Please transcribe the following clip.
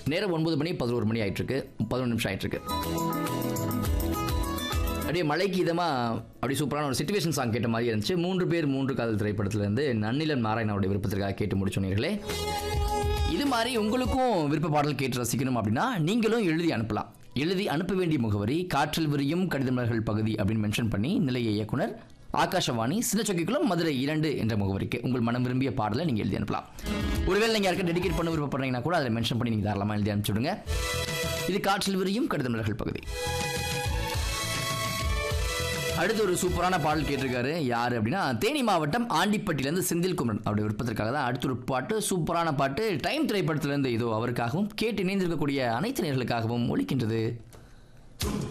நேரம் ஒன்பது மணி பதினோரு மணி ஆயிட்டு இருக்கு பதினொன்று நிமிஷம் ஆயிட்டு இருக்கு அப்படியே மழைக்கு இதமாக அப்படி சூப்பரான ஒரு சிச்சுவேஷன் சாங் கேட்ட மாதிரி இருந்துச்சு மூன்று பேர் மூன்று காதல் திரைப்படத்திலேருந்து நன்னிலன் நாராயணனுடைய விருப்பத்திற்காக கேட்டு முடிச்சோனீர்களே இது மாதிரி உங்களுக்கும் விருப்ப பாடல் கேட்டு ரசிக்கணும் அப்படின்னா நீங்களும் எழுதி அனுப்பலாம் எழுதி அனுப்ப வேண்டிய முகவரி காற்றில் விரியும் கடிதமலர்கள் பகுதி அப்படின்னு மென்ஷன் பண்ணி நிலைய இயக்குனர் ஆகாஷவாணி சின்னச்சொக்கிக்குளம் மதுரை இரண்டு என்ற முகவரிக்கு உங்கள் மனம் விரும்பிய பாடலை நீங்கள் எழுதி அனுப்பலாம் ஒருவேளை நீங்கள் யாருக்கும் டெடிகேட் பண்ண விருப்பப்படுறீங்கன்னா கூட அதில் மென்ஷன் பண்ணி நீங்கள் தாராளமாக எழுதி அனுப்பிச்சுடுங்க இது காற்றில் விரியும் கடிதமலர்கள் பகுதி அடுத்து ஒரு சூப்பரான பாடல் கேட்டிருக்காரு யார் அப்படின்னா தேனி மாவட்டம் ஆண்டிப்பட்டியிலேருந்து செந்தில் குமரன் அவருடைய விருப்பத்திற்காக தான் அடுத்த ஒரு பாட்டு சூப்பரான பாட்டு டைம் திரைப்படத்திலிருந்து இதோ அவருக்காகவும் கேட்டு இணைந்திருக்கக்கூடிய அனைத்து நேர்களுக்காகவும் ஒழிக்கின்றது